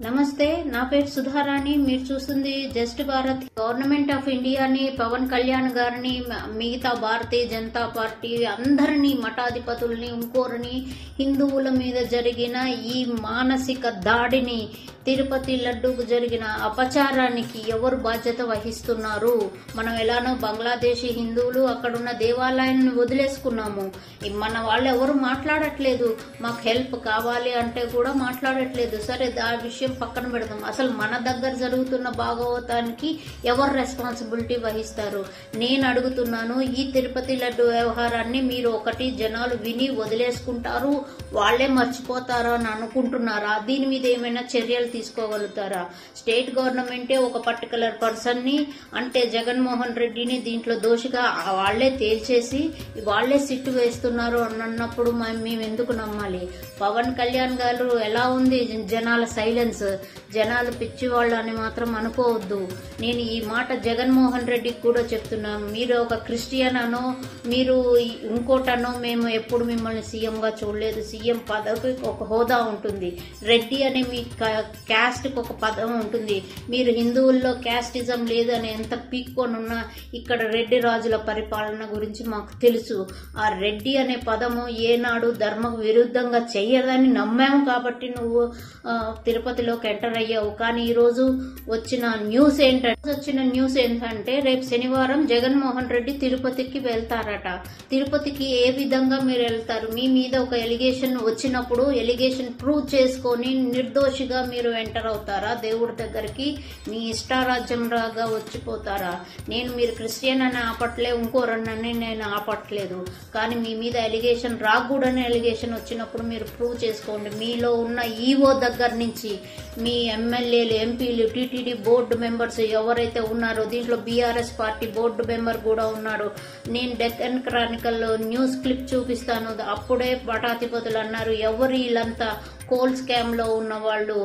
నమస్తే నా పేరు సుధారాణి మీరు చూస్తుంది జస్ట్ భారత్ గవర్నమెంట్ ఆఫ్ ఇండియాని పవన్ కళ్యాణ్ గారిని మ- మిగతా భారతీయ జనతా పార్టీ అందరినీ మఠాధిపతుల్ని ఇంకోరిని హిందువుల మీద జరిగిన ఈ మానసిక దాడిని తిరుపతి లడ్డూకు జరిగిన అపచారానికి ఎవరు బాధ్యత వహిస్తున్నారు మనం ఎలానో బంగ్లాదేశీ హిందువులు అక్కడున్న దేవాలయాన్ని వదిలేసుకున్నాము ఈ మన వాళ్ళు ఎవరు మాట్లాడట్లేదు మాకు హెల్ప్ కావాలి అంటే కూడా మాట్లాడట్లేదు సరే ఆ విషయం పక్కన పెడదాం అసలు మన దగ్గర జరుగుతున్న భాగవతానికి ఎవరు రెస్పాన్సిబిలిటీ వహిస్తారు నేను అడుగుతున్నాను ఈ తిరుపతి లడ్డు వ్యవహారాన్ని మీరు ఒకటి జనాలు విని వదిలేసుకుంటారు వాళ్ళే మర్చిపోతారు అని అనుకుంటున్నారా దీని మీద ఏమైనా చర్యలు తీసుకోగలుగుతారా స్టేట్ గవర్నమెంటే ఒక పర్టికులర్ పర్సన్ ని అంటే జగన్మోహన్ రెడ్డిని దీంట్లో దోషిగా వాళ్లే తేల్చేసి వాళ్లే సిట్టు వేస్తున్నారు అని అన్నప్పుడు మ- మేము ఎందుకు నమ్మాలి పవన్ కళ్యాణ్ గారు ఎలా ఉంది జనాల సైలెన్స్ జనాలు పిచ్చివాళ్ళు అని మాత్రం అనుకోవద్దు నేను ఈ మాట జగన్మోహన్ రెడ్డికి కూడా చెప్తున్నాను మీరు ఒక క్రిస్టియన్ అనో మీరు ఇంకోటనో మేము ఎప్పుడు మిమ్మల్ని సీఎంగా చూడలేదు సీఎం పదవికి ఒక హోదా ఉంటుంది రెడ్డి అనే మీ క్యాస్ట్ కి ఒక పదం ఉంటుంది మీరు హిందువుల్లో క్యాస్టిజం లేదని ఎంత పీక్కొని ఉన్నా ఇక్కడ రెడ్డి రాజుల పరిపాలన గురించి మాకు తెలుసు ఆ రెడ్డి అనే పదము ఏనాడు ధర్మకు విరుద్ధంగా చెయ్యదని నమ్మాము కాబట్టి నువ్వు ఆ, తిరుపతిలోకి ఎంటర్ అయ్యావు కానీ ఈ రోజు వచ్చిన న్యూస్ ఏంటంటే వచ్చిన న్యూస్ ఏంటంటే రేపు శనివారం జగన్మోహన్ రెడ్డి తిరుపతికి వెళ్తారట తిరుపతికి ఏ విధంగా మీరు వెళ్తారు మీ మీద ఒక ఎలిగేషన్ వచ్చినప్పుడు ఎలిగేషన్ ప్రూవ్ చేసుకొని నిర్దోషిగా మీరు ఎంటర్ అవుతారా దేవుడి దగ్గరికి మీ ఇష్టారాజ్యం రాగా వచ్చిపోతారా నేను మీరు క్రిస్టియన్ అని ఆపట్లే ఇంకోరన్నని నేను ఆపట్లేదు కానీ మీ మీద ఎలిగేషన్ రాకూడని ఎలిగేషన్ వచ్చినప్పుడు మీరు ప్రూవ్ చేసుకోండి మీలో ఉన్న ఈవో దగ్గర నుంచి మీ ఎమ్మెల్యేలు ఎంపీలు టీటీడీ బోర్డు మెంబర్స్ ఎవరైతే ఉన్నారో దీంట్లో బీఆర్ఎస్ పార్టీ బోర్డు మెంబర్ కూడా ఉన్నాడు నేను డెక్కన్ క్రానికల్ న్యూస్ క్లిప్ చూపిస్తాను అప్పుడే పటాధిపతులు అన్నారు ఎవరు వీళ్ళంతా కోల్ స్కామ్ లో ఉన్న వాళ్ళు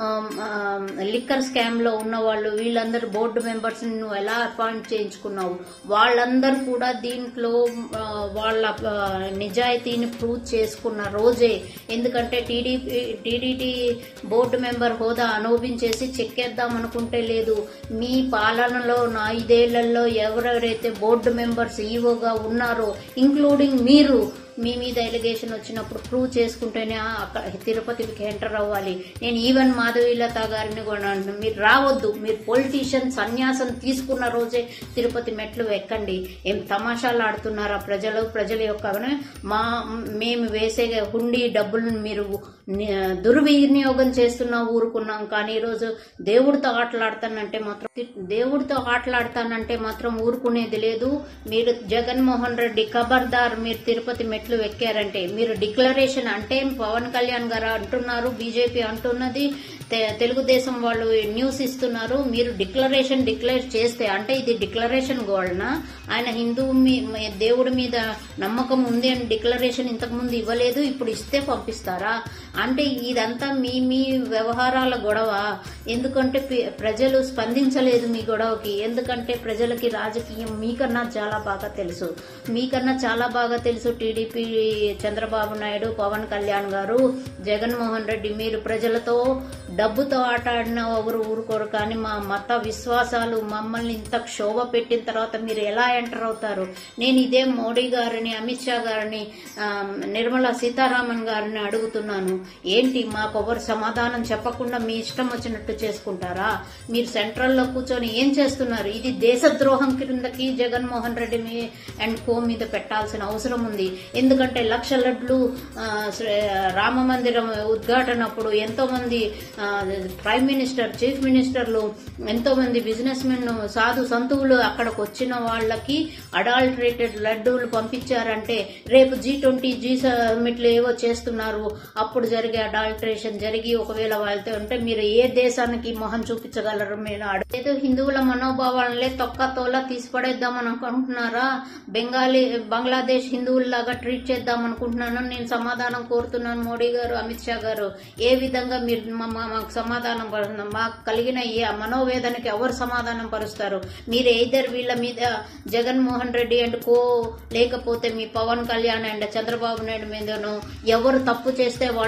లిక్కర్ స్కామ్ లో ఉన్న వాళ్ళు వీళ్ళందరూ బోర్డు మెంబర్స్ నువ్వు ఎలా అపాయింట్ చేయించుకున్నావు వాళ్ళందరూ కూడా దీంట్లో ఆ, వాళ్ళ ఆ, నిజాయితీని ప్రూవ్ చేసుకున్న రోజే ఎందుకంటే టీడీపీ టీడీటీ బోర్డు మెంబర్ హోదా అనుభవించేసి చెక్కేద్దాం అనుకుంటే లేదు మీ పాలనలో నా ఐదేళ్లలో ఎవరెవరైతే బోర్డు మెంబర్స్ ఈవోగా ఉన్నారో ఇంక్లూడింగ్ మీరు మీ మీద ఎలిగేషన్ వచ్చినప్పుడు ప్రూవ్ చేసుకుంటేనే ఆ అక్కడ తిరుపతికి ఎంటర్ అవ్వాలి నేను ఈవెన్ మాధవీలత గారిని కూడా అంటున్నాను. మీరు రావద్దు మీరు పొలిటీషియన్ సన్యాసం తీసుకున్న రోజే తిరుపతి మెట్లు ఎక్కండి ఏం తమాషాలు ఆడుతున్నారా ప్రజలు ప్రజల యొక్క మా మేము వేసే హుండీ డబ్బులను మీరు ని- దుర్వినియోగం చేస్తున్నా ఊరుకున్నాం కానీ ఈరోజు దేవుడితో ఆటలాడతానంటే మాత్రం దేవుడితో ఆటలాడతానంటే మాత్రం ఊరుకునేది లేదు మీరు జగన్మోహన్ రెడ్డి ఖబర్దార్ మీరు తిరుపతి మెట్లు ఎక్కారంటే మీరు డిక్లరేషన్ అంటే పవన్ కళ్యాణ్ గారు అంటున్నారు బీజేపీ అంటున్నది తె- తెలుగుదేశం వాళ్ళు న్యూస్ ఇస్తున్నారు మీరు డిక్లరేషన్ డిక్లేర్ చేస్తే అంటే ఇది డిక్లరేషన్ గోల్నా ఆయన హిందూ మీ- మీ- దేవుడి మీద నమ్మకం ఉంది అని డిక్లరేషన్ ఇంతకు ముందు ఇవ్వలేదు ఇప్పుడు ఇస్తే పంపిస్తారా అంటే ఇదంతా మీ మీ వ్యవహారాల గొడవ ఎందుకంటే పి- ప్రజలు స్పందించలేదు మీ గొడవకి ఎందుకంటే ప్రజలకి రాజకీయం మీకన్నా చాలా బాగా తెలుసు మీకన్నా చాలా బాగా తెలుసు టీడీపీ చంద్రబాబు నాయుడు పవన్ కళ్యాణ్ గారు జగన్మోహన్ రెడ్డి మీరు ప్రజలతో డబ్బుతో ఆట ఆడిన ఎవరు ఊరుకోరు కానీ మా మత విశ్వాసాలు మమ్మల్ని ఇంత క్షోభ పెట్టిన తర్వాత మీరు ఎలా ఎంటర్ అవుతారు నేను ఇదే మోడీ గారిని అమిత్ షా గారిని ఆ, నిర్మలా సీతారామన్ గారిని అడుగుతున్నాను ఏంటి మాకు ఎవరు సమాధానం చెప్పకుండా మీ ఇష్టం వచ్చినట్టు చేసుకుంటారా మీరు సెంట్రల్లో కూర్చొని ఏం చేస్తున్నారు ఇది దేశద్రోహం కిందకి జగన్మోహన్ రెడ్డి మీ అండ్ కో మీద పెట్టాల్సిన అవసరం ఉంది ఎందుకంటే లక్ష లడ్లు ఆ, శ్రీ- రామ మందిరం ఉద్ఘాటనప్పుడు ఎంతో మంది ఆ, ప్రైమ్ మినిస్టర్ చీఫ్ మినిస్టర్లు ఎంతో మంది బిజినెస్ మెన్ సాధు సంతువులు అక్కడికి వచ్చిన వాళ్ళకి అడాల్టరేటెడ్ లడ్డూలు పంపించారంటే రేపు జీ ట్వంటీ జీ సమిట్లు ఏవో చేస్తున్నారు అప్పుడు జరిగే అడాల్టరేషన్ జరిగి ఒకవేళ వాళ్ళతో ఉంటే మీరు ఏ దేశానికి మొహం చూపించగలరు మీరు అడ- ఏదో హిందువుల మనోభావాలనే తొక్క తోల తీసిపడేద్దామని అనుకుంటున్నారా బెంగాలీ బంగ్లాదేశ్ హిందువుల్లాగా ట్రీట్ చేద్దాం అనుకుంటున్నాను నేను సమాధానం కోరుతున్నాను మోడీ గారు అమిత్ షా గారు ఏ విధంగా మీరు మా- మా- మాకు సమాధానం పరుస్తున్నారు మాకు కలిగిన ఈ మనోవేదనకి ఎవరు సమాధానం పరుస్తారు మీరు ఇద్దరు వీళ్ళ మీద జగన్మోహన్ రెడ్డి అండ్ కో లేకపోతే మీ పవన్ కళ్యాణ్ అండ్ చంద్రబాబు నాయుడు మీదను ఎవరు తప్పు చేస్తే వాళ్ళ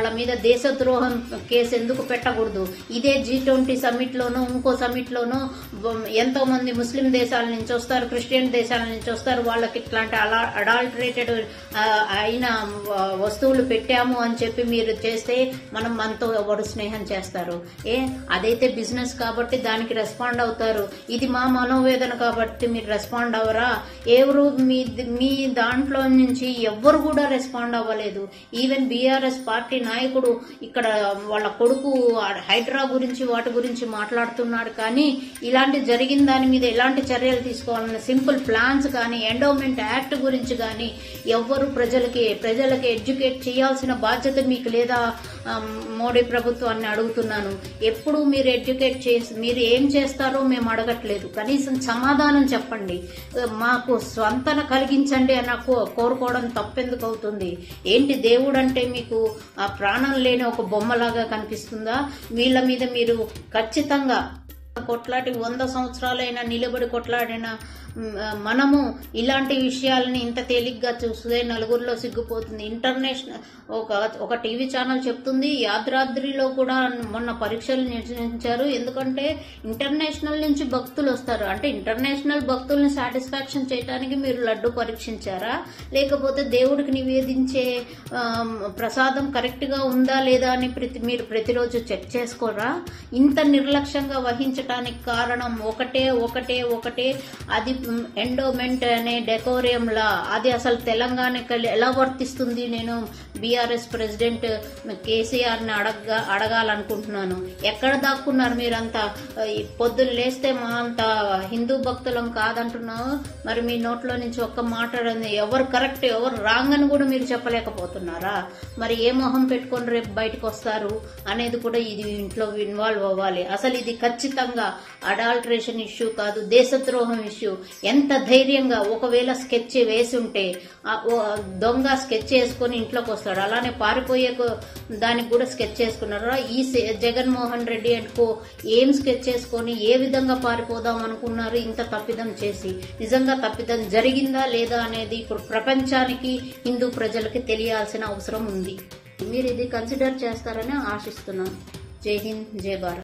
మీద దేశద్రోహం కేసు ఎందుకు పెట్టకూడదు ఇదే జీ ట్వంటీ సమ్మిట్ లోనూ ఇంకో సమ్మిట్ లోనూ ఎంతో మంది ముస్లిం దేశాల నుంచి వస్తారు క్రిస్టియన్ దేశాల నుంచి వస్తారు వాళ్ళకి ఇట్లాంటి అలా అడాల్టరేటెడ్ అయిన వ- వస్తువులు పెట్టాము అని చెప్పి మీరు చేస్తే మనం మనతో ఎవరు స్నేహం చేస్తారు ఏ అదైతే బిజినెస్ కాబట్టి దానికి రెస్పాండ్ అవుతారు ఇది మా మనోవేదన కాబట్టి మీరు రెస్పాండ్ అవ్వరా ఎవరు మీ మీ దాంట్లో నుంచి ఎవ్వరు కూడా రెస్పాండ్ అవ్వలేదు ఈవెన్ బీఆర్ఎస్ పార్టీ నాయకుడు ఇక్కడ వాళ్ళ కొడుకు హైడ్రా గురించి వాటి గురించి మాట్లాడుతున్నాడు కానీ ఇలాంటి జరిగిన దాని మీద ఎలాంటి చర్యలు తీసుకోవాలన్న సింపుల్ ప్లాన్స్ కానీ ఎండోమెంట్ యాక్ట్ గురించి కానీ ఎవ్వరు ప్రజలకి ప్రజలకి ఎడ్యుకేట్ చేయాల్సిన బాధ్యత మీకు లేదా ఆ, మోడీ ప్రభుత్వాన్ని అడుగుతున్నాను ఎప్పుడు మీరు ఎడ్యుకేట్ చేసి మీరు ఏం చేస్తారో మేము అడగట్లేదు కనీసం సమాధానం చెప్పండి ఆ, మాకు స్వంతన కలిగించండి అని నాకు కోరుకోవడం తప్పెందుకు అవుతుంది ఏంటి దేవుడు అంటే మీకు ఆ ప్రాణం లేని ఒక బొమ్మలాగా కనిపిస్తుందా వీళ్ళ మీద మీరు ఖచ్చితంగా కొట్లాటి వంద సంవత్సరాలైనా నిలబడి కొట్లాడిన మ్, మనము ఇలాంటి విషయాలని ఇంత తేలిగ్గా చూస్తే నలుగురిలో సిగ్గుపోతుంది ఇంటర్నేషనల్ ఒక ఒక టీవీ ఛానల్ చెప్తుంది యాదాద్రిలో కూడా మొన్న పరీక్షలు నిర్వహించారు ఎందుకంటే ఇంటర్నేషనల్ నుంచి భక్తులు వస్తారు అంటే ఇంటర్నేషనల్ భక్తుల్ని సాటిస్ఫాక్షన్ చేయడానికి మీరు లడ్డు పరీక్షించారా లేకపోతే దేవుడికి నివేదించే ఆమ్, ప్రసాదం కరెక్ట్ గా ఉందా లేదా అని ప్రతి మీరు ప్రతిరోజు చెక్ చేసుకోరా ఇంత నిర్లక్ష్యంగా వహించడానికి కారణం ఒకటే ఒకటే ఒకటే అది ఎండోమెంట్ అనే డెకోరియం లా అది అసలు తెలంగాణకి ఎలా వర్తిస్తుంది నేను బీఆర్ఎస్ ప్రెసిడెంట్ కేసీఆర్ ని అడగ అడగాలనుకుంటున్నాను ఎక్కడ దాక్కున్నారు మీరంతా ఈ పొద్దున్న లేస్తే మా అంత హిందూ భక్తులం కాదంటున్నావు మరి మీ నోట్లో నుంచి ఒక్క మాట రాని- ఎవరు కరెక్ట్ ఎవరు రాంగ్ అని కూడా మీరు చెప్పలేకపోతున్నారా మరి ఏ మొహం పెట్టుకొని రేపు బయటకు వస్తారు అనేది కూడా ఇది ఇంట్లో ఇన్వాల్వ్ అవ్వాలి అసలు ఇది ఖచ్చితంగా అడాల్టరేషన్ ఇష్యూ కాదు దేశద్రోహం ఇష్యూ ఎంత ధైర్యంగా ఒకవేళ స్కెచ్ వేసి ఉంటే ఆ ఓ- దొంగ స్కెచ్ చేసుకొని ఇంట్లోకి వస్తాడు అలానే పారిపోయే కో- దానికి కూడా స్కెచ్ చేసుకున్నారు ఈ సె- జగన్మోహన్ రెడ్డి అండ్ కో ఏం స్కెచ్ చేసుకొని ఏ విధంగా పారిపోదాం అనుకున్నారు ఇంత తప్పిదం చేసి నిజంగా తప్పిదం జరిగిందా లేదా అనేది ఇప్పుడు ప్రపంచానికి హిందూ ప్రజలకి తెలియాల్సిన అవసరం ఉంది మీరు ఇది కన్సిడర్ చేస్తారని ఆశిస్తున్నాను జై హింద్ జై భారత్